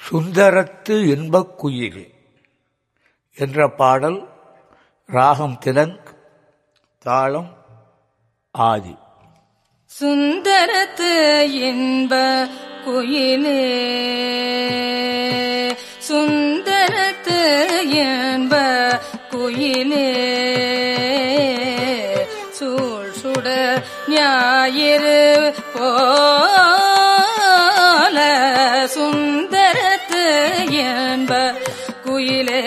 சுந்தரத்து இன்பக் குயில் என்ற பாடல் ராகம் திலங்க் தாளம் ஆதி சுந்தரத்து இன்ப குயிலே சுந்தரத்து இன்ப குயிலே சூழ் சுட ஞாயிறு போல சுந்தரத்து இன்ப குயிலே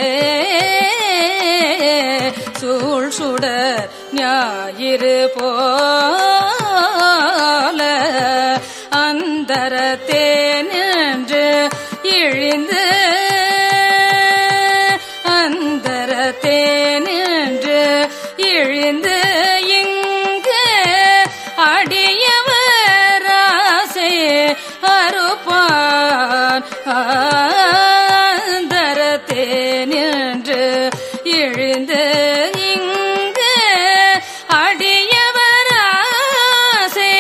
சூழ் சுட ஞாயிறு போல அந்தரத்தே நின்று இழிந்து அந்தரத்தே நின்று இழிந்து இங்கு அடியவராசே அறுப்பான் அந்தரத்தே நின்று இழிந்து இங்கு அடியவராசே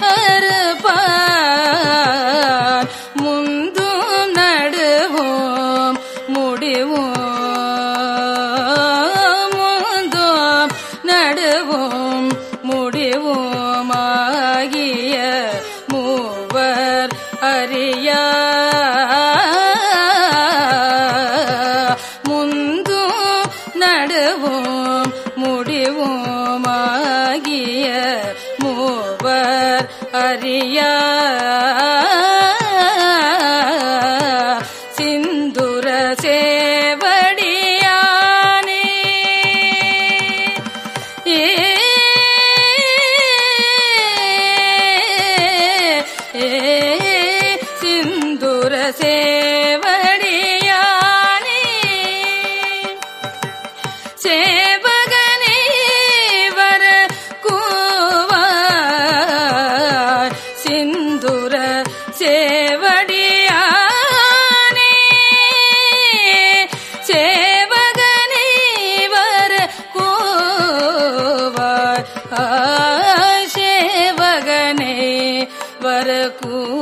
அறுப்பான் முந்தும் நடுவோம் முடிவோம் முந்தும் நடுவோம் முடிவோம் ஆகிய மூவர் அறியா முந்தும் நடுவோம் முடிவோம் ஆகிய மூவர் அறியா சிந்துர சேவடியானே ஏ ஏ சிந்துர சேவடியானே சேவகனே வர கூவார் சிந்துர சேவடியானே சேவகனே வர கூவார் ஆ, சேவகனே வர கூ